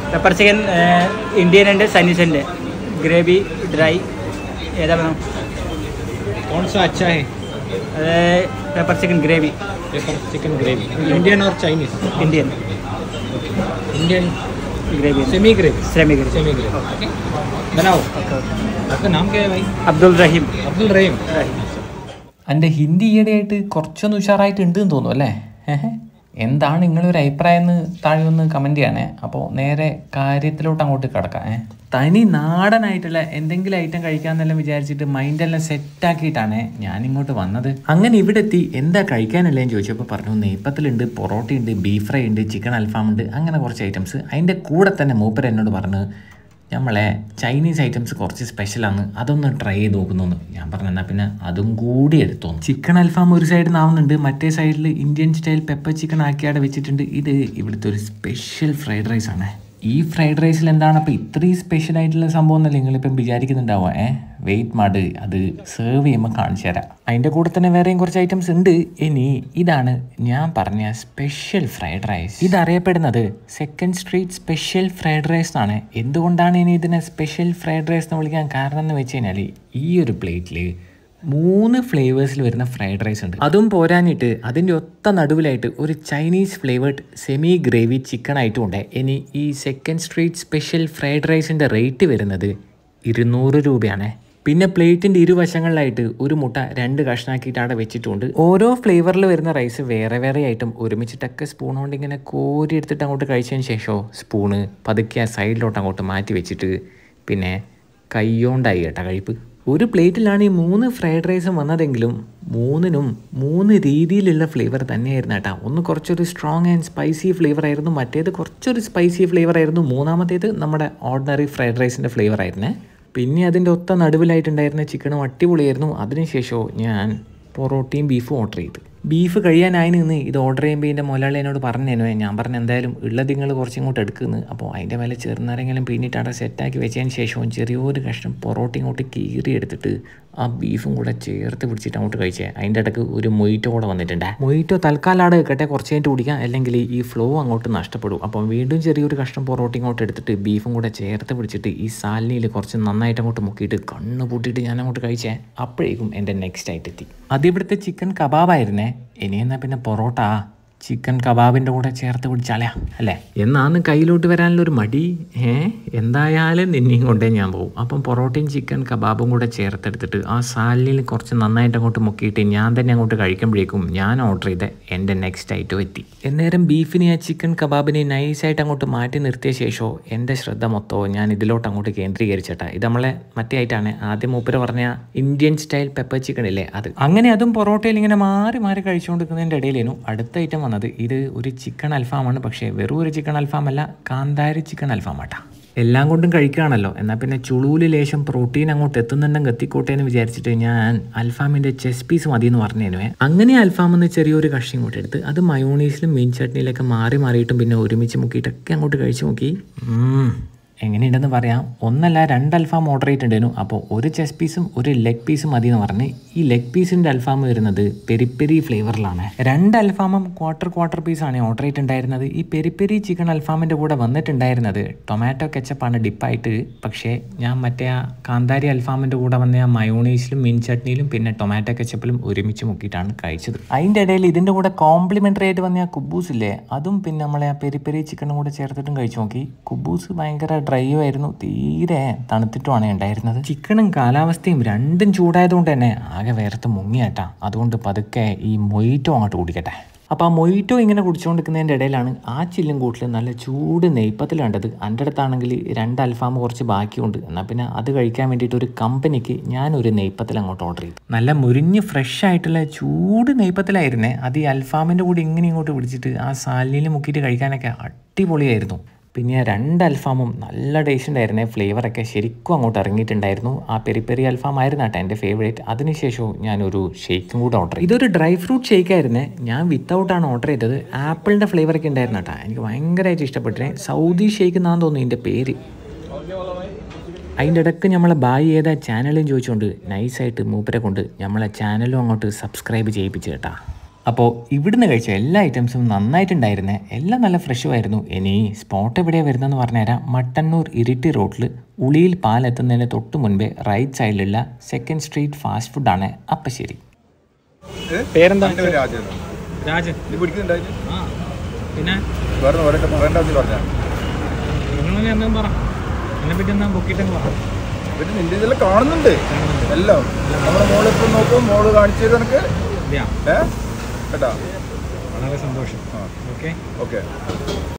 Pepper chicken Indian ഉണ്ട് Chinese ഉണ്ട് gravy dry ഏതാ വേണം कौन सा अच्छा है അത് pepper chicken gravy pepper chicken gravy Indian और Chinese Indian Indian gravy semi gravy semi gravy semi gravy okay बनाओ आपका नाम क्या है भाई അബ്ദുൾ റഹീം अब्दुल रहीम റഹീം എൻ്റെ ഹിന്ദി ഈയിടെയായിട്ട് കുറച്ചൊന്ന് ഉഷാറായിട്ടുണ്ട് എന്ന് തോന്നുന്നു അല്ലേ ഏഹ്. എന്താണ് നിങ്ങളൊരു അഭിപ്രായം എന്ന് താഴെ ഒന്ന് കമൻറ്റ് ചെയ്യണേ അപ്പോൾ നേരെ കാര്യത്തിലോട്ട് അങ്ങോട്ട് കിടക്കാം ഏ തനി നാടനായിട്ടുള്ള എന്തെങ്കിലും ഐറ്റം കഴിക്കാമെന്നെല്ലാം വിചാരിച്ചിട്ട് മൈൻഡെല്ലാം സെറ്റാക്കിയിട്ടാണ് ഞാൻ ഇങ്ങോട്ട് വന്നത് അങ്ങനെ ഇവിടെ എത്തി എന്താ കഴിക്കാനുള്ളതെന്ന് ചോദിച്ചപ്പോൾ പറഞ്ഞു നെയ്പ്പത്തിലുണ്ട് പൊറോട്ടയുണ്ട് ബീഫ് ഫ്രൈ ഉണ്ട് ചിക്കൻ അൽഫാം ഉണ്ട് അങ്ങനെ കുറച്ച് ഐറ്റംസ് അതിൻ്റെ കൂടെ തന്നെ മൂപ്പർ എന്നോട് പറഞ്ഞു നമ്മളെ ചൈനീസ് ഐറ്റംസ് കുറച്ച് സ്പെഷ്യലാണ് അതൊന്ന് ട്രൈ ചെയ്ത് നോക്കുന്നു ഞാൻ പറഞ്ഞു എന്നാൽ പിന്നെ അതും കൂടി എടുത്തോ ചിക്കൻ അൽഫാം ഒരു സൈഡിൽ നിന്നാവുന്നുണ്ട് മറ്റേ സൈഡിൽ ഇന്ത്യൻ സ്റ്റൈൽ പെപ്പർ ചിക്കൻ ആക്കിയാടെ വെച്ചിട്ടുണ്ട് ഇത് ഇവിടുത്തെ ഒരു സ്പെഷ്യൽ ഫ്രൈഡ് റൈസ് ആണ് ഈ ഫ്രൈഡ് റൈസിൽ എന്താണ് അപ്പോൾ ഇത്രയും സ്പെഷ്യൽ ആയിട്ടുള്ള സംഭവം എന്നല്ലേ നിങ്ങളിപ്പം വിചാരിക്കുന്നുണ്ടാവുക ഏ വെയിറ്റ് മാട് അത് സെർവ് ചെയ്യുമ്പോൾ കാണിച്ചു തരാം അതിൻ്റെ കൂടെ തന്നെ വേറെയും കുറച്ച് ഐറ്റംസ് ഉണ്ട് ഇനി ഇതാണ് ഞാൻ പറഞ്ഞ സ്പെഷ്യൽ ഫ്രൈഡ് റൈസ് ഇത് അറിയപ്പെടുന്നത് second street special fried rice എന്നാണ് എന്തുകൊണ്ടാണ് ഇനി ഇതിനെ സ്പെഷ്യൽ ഫ്രൈഡ് റൈസ് എന്ന് വിളിക്കാൻ കാരണം എന്ന് വെച്ച് കഴിഞ്ഞാൽ ഈ ഒരു പ്ലേറ്റിൽ മൂന്ന് ഫ്ലേവേഴ്സിൽ വരുന്ന ഫ്രൈഡ് റൈസ് ഉണ്ട് അതും പോരാഞ്ഞിട്ട് അതിൻ്റെ ഒത്ത നടുവിലായിട്ട് ഒരു Chinese flavoured semi gravy chicken ആയിട്ടും ഉണ്ട് ഇനി ഈ സെക്കൻഡ് സ്ട്രീറ്റ് സ്പെഷ്യൽ ഫ്രൈഡ് റൈസിൻ്റെ റേറ്റ് വരുന്നത് ഇരുന്നൂറ് രൂപയാണ് പിന്നെ പ്ലേറ്റിൻ്റെ ഇരുവശങ്ങളിലായിട്ട് ഒരു മുട്ട രണ്ട് കഷ്ണാക്കിയിട്ട് അവിടെ വെച്ചിട്ടുണ്ട് ഓരോ ഫ്ലേവറിൽ വരുന്ന റൈസ് വേറെ വേറെ ആയിട്ടും ഒരുമിച്ചിട്ടൊക്കെ സ്പൂൺ കൊണ്ട് ഇങ്ങനെ കോരി എടുത്തിട്ട് അങ്ങോട്ട് കഴിച്ചതിന് ശേഷം സ്പൂണ് പതുക്കെ ആ സൈഡിലോട്ട് അങ്ങോട്ട് മാറ്റി വെച്ചിട്ട് പിന്നെ കൈയോണ്ടായി കേട്ടോ കഴിപ്പ് ഒരു പ്ലേറ്റിലാണ് ഈ മൂന്ന് ഫ്രൈഡ് റൈസും വന്നതെങ്കിലും മൂന്നിനും മൂന്ന് രീതിയിലുള്ള ഫ്ലേവർ തന്നെയായിരുന്നു കേട്ടോ ഒന്ന് കുറച്ചൊരു സ്ട്രോങ് ആൻഡ് സ്പൈസി ഫ്ലേവർ ആയിരുന്നു മറ്റേത് കുറച്ചൊരു സ്പൈസി ഫ്ലേവർ ആയിരുന്നു മൂന്നാമത്തേത് നമ്മുടെ ഓർഡിനറി ഫ്രൈഡ് റൈസിൻ്റെ ഫ്ലേവർ ആയിരുന്നേ പിന്നെ അതിൻ്റെ ഒത്ത നടുവിലായിട്ടുണ്ടായിരുന്ന ചിക്കനും അടിപൊളിയായിരുന്നു അതിനുശേഷവും ഞാൻ പൊറോട്ടയും ബീഫും ഓർഡർ ചെയ്തു ബീഫ് കഴിയാനായി നിന്ന് ഇത് ഓർഡർ ചെയ്യുമ്പോൾ എൻ്റെ മുതലാളി എന്നോട് പറഞ്ഞേനോ ഞാൻ പറഞ്ഞു എന്തായാലും ഉള്ളത് നിങ്ങൾ കുറച്ചും ഇങ്ങോട്ട് എടുക്കുന്നു അപ്പോൾ അതിൻ്റെ മേലെ ചെറുനാരെങ്കിലും പിന്നിട്ട് അവിടെ സെറ്റാക്കി വെച്ചതിന് ശേഷവും ചെറിയൊരു കഷ്ണം പൊറോട്ട ഇങ്ങോട്ട് കീറി എടുത്തിട്ട് ആ ബീഫും കൂടെ ചേർത്ത് പിടിച്ചിട്ട് അങ്ങോട്ട് കഴിച്ചേ അതിൻ്റെ ഇടയ്ക്ക് ഒരു മൊയ്റ്റോ കൂടെ വന്നിട്ടുണ്ട് മൊയ്റ്റോ തൽക്കാലം അവിടെ വെക്കട്ടെ കുറച്ച് കഴിഞ്ഞിട്ട് കുടിക്കാം അല്ലെങ്കിൽ ഈ ഫ്ലോ അങ്ങോട്ട് നഷ്ടപ്പെടും അപ്പോൾ വീണ്ടും ചെറിയൊരു കഷ്ണം പൊറോട്ട ഇങ്ങോട്ട് എടുത്തിട്ട് ബീഫും കൂടെ ചേർത്ത് പിടിച്ചിട്ട് ഈ സാലിനിയിൽ കുറച്ച് നന്നായിട്ട് അങ്ങോട്ട് മുക്കിയിട്ട് കണ്ണ് പൂട്ടിയിട്ട് ഞാൻ അങ്ങോട്ട് കഴിച്ചേ അപ്പോഴേക്കും എൻ്റെ നെക്സ്റ്റ് ആയിട്ട് എത്തി അതിവിടുത്തെ ചിക്കൻ കബാബായിരുന്നേ ഇനി എന്നാൽ പിന്നെ പൊറോട്ട ചിക്കൻ കബാബിൻ്റെ കൂടെ ചേർത്ത് പിടിച്ചാലേ അല്ലേ എന്നാന്ന് കയ്യിലോട്ട് വരാനുള്ള ഒരു മടി ഏ എന്തായാലും നിന്നെയും കൊണ്ടേ ഞാൻ പോകും അപ്പം പൊറോട്ടയും ചിക്കൻ കബാബും കൂടെ ചേർത്തെടുത്തിട്ട് ആ സാലിനിൽ കുറച്ച് നന്നായിട്ട് അങ്ങോട്ട് മുക്കിയിട്ട് ഞാൻ തന്നെ അങ്ങോട്ട് കഴിക്കുമ്പോഴേക്കും ഞാൻ ഓർഡർ ചെയ്ത എൻ്റെ നെക്സ്റ്റ് ഐറ്റം എത്തി എന്നേരം ബീഫിനെ ആ ചിക്കൻ കബാബിനെ നൈസായിട്ട് അങ്ങോട്ട് മാറ്റി നിർത്തിയ ശേഷമോ എൻ്റെ ശ്രദ്ധ മൊത്തവും ഞാൻ ഇതിലോട്ട് അങ്ങോട്ട് കേന്ദ്രീകരിച്ചേട്ടാ ഇത് നമ്മളെ മറ്റേ ആയിട്ടാണ് ആദ്യം മൂപ്പര് പറഞ്ഞ ഇന്ത്യൻ സ്റ്റൈൽ പെപ്പർ ചിക്കൻ ഇല്ലേ അത് അങ്ങനെ അതും പൊറോട്ടയിൽ ഇങ്ങനെ മാറി മാറി കഴിച്ചുകൊണ്ടിരിക്കുന്നതിൻ്റെ ഇടയിലേനു അടുത്ത ഐറ്റം വന്നത് ഇത് ഒരു ചിക്കൻ അൽഫാമാണ് പക്ഷേ വെറും ഒരു ചിക്കൻ അൽഫാം അല്ല കാന്താരി ചിക്കൻ അൽഫാം ആട്ടാ എല്ലാം കൊണ്ടും കഴിക്കുകയാണല്ലോ എന്നാൽ പിന്നെ ചുളൂല് ലേശം പ്രോട്ടീൻ അങ്ങോട്ട് എത്തുന്നുണ്ടെങ്കിൽ എത്തിക്കോട്ടെ എന്ന് വിചാരിച്ചിട്ട് ഞാൻ അൽഫാമിൻ്റെ ചെസ് പീസ് മതി എന്ന് പറഞ്ഞേനുവേ അങ്ങനെ അൽഫാം എന്ന് ചെറിയൊരു കഷ്ണം ഇങ്ങോട്ട് എടുത്ത് അത് മയോണീസിലും മീൻ ചട്നിയിലൊക്കെ മാറി മാറിയിട്ടും പിന്നെ ഒരുമിച്ച് മുക്കിയിട്ടൊക്കെ അങ്ങോട്ട് കഴിച്ചു നോക്കി ഉം. എങ്ങനെയുണ്ടെന്ന് പറയാം ഒന്നല്ല രണ്ട് അൽഫാം ഓർഡർ ചെയ്തിട്ടുണ്ടായിരുന്നു അപ്പോൾ ഒരു ചെസ് പീസും ഒരു ലെഗ് പീസും മതി എന്ന് പറഞ്ഞ് ഈ ലെഗ് പീസിൻ്റെ അൽഫാം വരുന്നത് പെരി പെരി ഫ്ലേവറിലാണ് രണ്ട് അൽഫാമും ക്വാർട്ടർ ക്വാർട്ടർ പീസാണ് ഓർഡർ ചെയ്തിട്ടുണ്ടായിരുന്നത് ഈ പെരി പെരി ചിക്കൻ അൽഫാമിൻ്റെ കൂടെ വന്നിട്ടുണ്ടായിരുന്നത് ടൊമാറ്റോ കെച്ചപ്പാണ് ഡിപ്പായിട്ട് പക്ഷേ ഞാൻ മറ്റേ ആ കാന്താരി അൽഫാമിൻ്റെ കൂടെ വന്ന ആ മയോണീസിലും മീൻ ചട്നിയിലും പിന്നെ ടൊമാറ്റോ കെച്ചപ്പിലും ഒരുമിച്ച് മുക്കിയിട്ടാണ് കഴിച്ചത് അതിൻ്റെ ഇടയിൽ ഇതിൻ്റെ കൂടെ കോംപ്ലിമെൻ്ററി ആയിട്ട് വന്ന ആ കുബൂസ് ഇല്ലേ അതും പിന്നെ നമ്മളെ ആ പെരി പെരി ചിക്കനും കൂടെ ചേർത്തിട്ടും കഴിച്ചു നോക്കി കുബൂസ് ഭയങ്കര ഡ്രൈ ആയിരുന്നു തീരെ തണുത്തിട്ടുമാണ് ഉണ്ടായിരുന്നത് ചിക്കനും കാലാവസ്ഥയും രണ്ടും ചൂടായതുകൊണ്ട് തന്നെ ആകെ വേർത്ത് മുങ്ങിയാട്ടാ അതുകൊണ്ട് പതുക്കെ ഈ മൊയ്റ്റോ അങ്ങോട്ട് കുടിക്കട്ടെ അപ്പോൾ ആ മൊയ്റ്റോ ഇങ്ങനെ കുടിച്ചുകൊണ്ടിരിക്കുന്നതിൻ്റെ ഇടയിലാണ് ആ ചില്ലും കൂട്ടിൽ നല്ല ചൂട് നെയ്പ്പത്തിൽ കണ്ടത് എൻ്റെ അടുത്താണെങ്കിൽ രണ്ട് അൽഫാം കുറച്ച് ബാക്കിയുണ്ട് എന്നാൽ പിന്നെ അത് കഴിക്കാൻ വേണ്ടിയിട്ട് ഒരു കമ്പനിക്ക് ഞാനൊരു നെയ്പ്പത്തിൽ അങ്ങോട്ട് ഓർഡർ ചെയ്തു നല്ല മുരിഞ്ഞ് ഫ്രഷ് ആയിട്ടുള്ള ചൂട് നെയ്പ്പത്തിലായിരുന്നേ അത് ഈ അൽഫാമിൻ്റെ കൂടെ ഇങ്ങനെ ഇങ്ങോട്ട് പിടിച്ചിട്ട് ആ സാലിനിൽ മുക്കിയിട്ട് കഴിക്കാനൊക്കെ അടിപൊളിയായിരുന്നു പിന്നെ ആ രണ്ട് അൽഫാമും നല്ല ടേസ്റ്റ് ഉണ്ടായിരുന്നേ ഫ്ലേവറൊക്കെ ശരിക്കും അങ്ങോട്ട് ഇറങ്ങിയിട്ടുണ്ടായിരുന്നു ആ പെരി പെരി അൽഫാം ആയിരുന്നു കേട്ടോ എൻ്റെ ഫേവറേറ്റ് അതിനുശേഷവും ഞാനൊരു ഷേക്കും കൂടെ ഓർഡർ ചെയ്തു ഇതൊരു ഡ്രൈ ഫ്രൂട്ട് ഷേക്ക് ആയിരുന്നേ ഞാൻ വിത്തൗട്ടാണ് ഓർഡർ ചെയ്തത് ആപ്പിളിൻ്റെ ഫ്ലേവറൊക്കെ ഉണ്ടായിരുന്നു കേട്ടോ എനിക്ക് ഭയങ്കരമായിട്ട് ഇഷ്ടപ്പെട്ടിനെ സൗദി ഷേക്ക് എന്നാന്ന് തോന്നുന്നു ഇതിൻ്റെ പേര് അതിൻ്റെ ഇടയ്ക്ക് നമ്മളെ ബായി ഏതാ ചാനലും ചോദിച്ചുകൊണ്ട് നൈസായിട്ട് മൂപ്പരെ കൊണ്ട് നമ്മളെ ചാനലും അങ്ങോട്ട് സബ്സ്ക്രൈബ് ചെയ്യിപ്പിച്ച് കേട്ടാ അപ്പോൾ ഇവിടുന്ന് കഴിച്ച എല്ലാ ഐറ്റംസും നന്നായിട്ടുണ്ടായിരുന്നേ എല്ലാം നല്ല ഫ്രഷും ആയിരുന്നു ഇനി സ്പോട്ട് എവിടെയാണ് വരുന്നതെന്ന് പറഞ്ഞുതരാം മട്ടന്നൂർ ഇരിട്ടി റോഡിൽ ഉളിയിൽ പാലെത്തുന്നതിന് തൊട്ട് മുൻപേ റൈറ്റ് സൈഡിലുള്ള സെക്കൻഡ് സ്ട്രീറ്റ് ഫാസ്റ്റ് ഫുഡാണ് അപ്പശ്ശേരി പേരെന്താ എൻ്റെ പേര് രാജൻ രാജൻ ഇത് പിടിക്കുന്നുണ്ടായിട്ട് ആ പിന്നെ വേറെ ഓരോക്കെ പറയണ്ടെന്ന് പറഞ്ഞാൽ നിങ്ങൾ എന്തെങ്കിലും പറ എന്നെ പറ്റി എന്താ പൊക്കിയിട്ടെന്ന് പറ പിന്നെ നിന്റെ ഇതെല്ലാം കാണുന്നുണ്ട് എല്ലാം നമ്മളെ മോളിപ്പോൾ നോക്കും മോള് കാണിച്ചു തരും എനിക്ക് ഇല്ല ഏ കേട്ടാ വളരെ സന്തോഷം ഓക്കെ ഓക്കെ